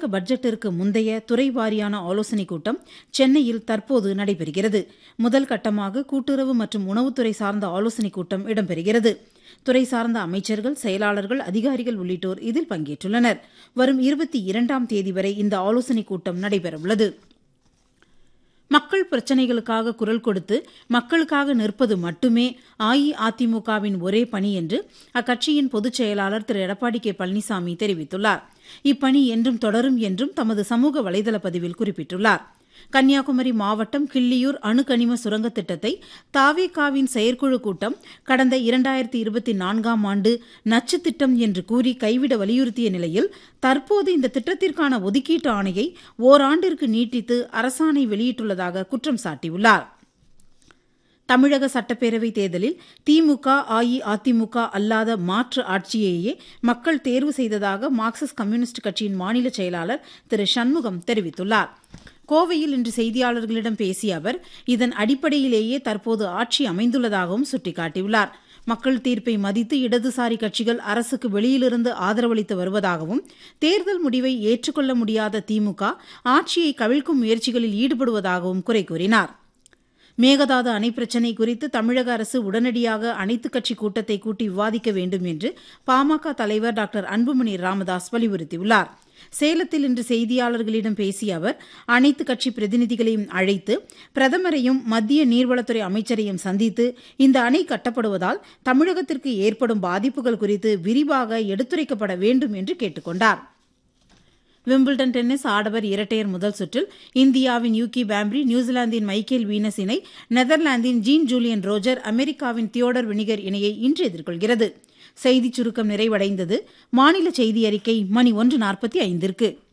தமிழக பட்ஜெட்டிற்கு முந்தைய துறை வாரியான ஆலோசனைக் கூட்டம் சென்னையில் தற்போது நடைபெறுகிறது முதல் கட்டமாக கூட்டுறவு மற்றும் உணவுத்துறை சார்ந்த ஆலோசனைக் கூட்டம் இடம்பெறுகிறது துறை சார்ந்த அமைச்சர்கள் செயலாளர்கள் அதிகாரிகள் உள்ளிட்டோர் இதில் பங்கேற்றுள்ளனர் வரும் இருபத்தி இரண்டாம் தேதி வரை இந்த ஆலோசனைக் கூட்டம் நடைபெறவுள்ளது மக்கள் பிரச்சினைகளுக்காக குரல் கொடுத்து மக்களுக்காக நிற்பது மட்டுமே அஇஅதிமுகவின் ஒரே பணி என்று அக்கட்சியின் பொதுச் செயலாளர் திரு எடப்பாடி கே பழனிசாமி தெரிவித்துள்ளார் இப்பணி என்றும் தொடரும் என்றும் தமது சமூக வலைதள பதிவில் குறிப்பிட்டுள்ளார் கன்னியாகுமரி மாவட்டம் கிள்ளியூர் அணுக்கனிம சுரங்க திட்டத்தை தாவேகாவின் செயற்குழு கூட்டம் கடந்த இரண்டாயிரத்தி இருபத்தி நான்காம் ஆண்டு நச்சு திட்டம் என்று கூறி கைவிட வலியுறுத்திய நிலையில் தற்போது இந்த திட்டத்திற்கான ஒதுக்கீட்டு ஆணையை ஓராண்டிற்கு நீட்டித்து அரசாணை வெளியிட்டுள்ளதாக குற்றம் சாட்டியுள்ளார் தமிழக சட்டப்பேரவைத் தேர்தலில் திமுக அஇஅதிமுக அல்லாத மாற்று ஆட்சியையே மக்கள் தேர்வு செய்ததாக மார்க்சிஸ்ட் கம்யூனிஸ்ட் கட்சியின் மாநில செயலாளர் திரு சண்முகம் தெரிவித்துள்ளார் கோவையில் இன்று செய்தியாளர்களிடம் பேசிய அவர் இதன் அடிப்படையிலேயே தற்போது ஆட்சி அமைந்துள்ளதாகவும் சுட்டிக்காட்டியுள்ளார் மக்கள் தீர்ப்பை மதித்து இடதுசாரி கட்சிகள் அரசுக்கு வெளியிலிருந்து ஆதரவளித்து வருவதாகவும் தேர்தல் முடிவை ஏற்றுக்கொள்ள முடியாத திமுக ஆட்சியை கவிழ்க்கும் முயற்சிகளில் ஈடுபடுவதாகவும் குறை கூறினார் மேகதாது அணை பிரச்சினை குறித்து தமிழக அரசு உடனடியாக அனைத்துக் கட்சி கூட்டத்தை கூட்டி விவாதிக்க வேண்டும் என்று பாமக தலைவர் டாக்டர் அன்புமணி ராமதாஸ் வலியுறுத்தியுள்ளார் சேலத்தில் இன்று செய்தியாளர்களிடம் பேசிய அவர் அனைத்து கட்சி பிரதிநிதிகளையும் அழைத்து பிரதமரையும் மத்திய நீர்வளத்துறை அமைச்சரையும் சந்தித்து இந்த அணை கட்டப்படுவதால் தமிழகத்திற்கு ஏற்படும் பாதிப்புகள் குறித்து விரிவாக எடுத்துரைக்கப்பட வேண்டும் என்று கேட்டுக் கொண்டாா் விம்பிள்டன் டென்னிஸ் ஆடவர் இரட்டையர் முதல் சுற்றில் இந்தியாவின் யூகி பாம்ப்ரி நியூசிலாந்தின் மைக்கேல் வீனஸ் இணை நெதர்லாந்தின் ஜீன் ஜூலியன் ரோஜர் அமெரிக்காவின் தியோடர் வினிகர் இணையை இன்று எதிர்கொள்கிறது செய்திச் சுருக்கம் நிறைவடைந்தது மாநில செய்தி அறிக்கை மணி ஒன்று நாற்பத்தி ஐந்திற்கு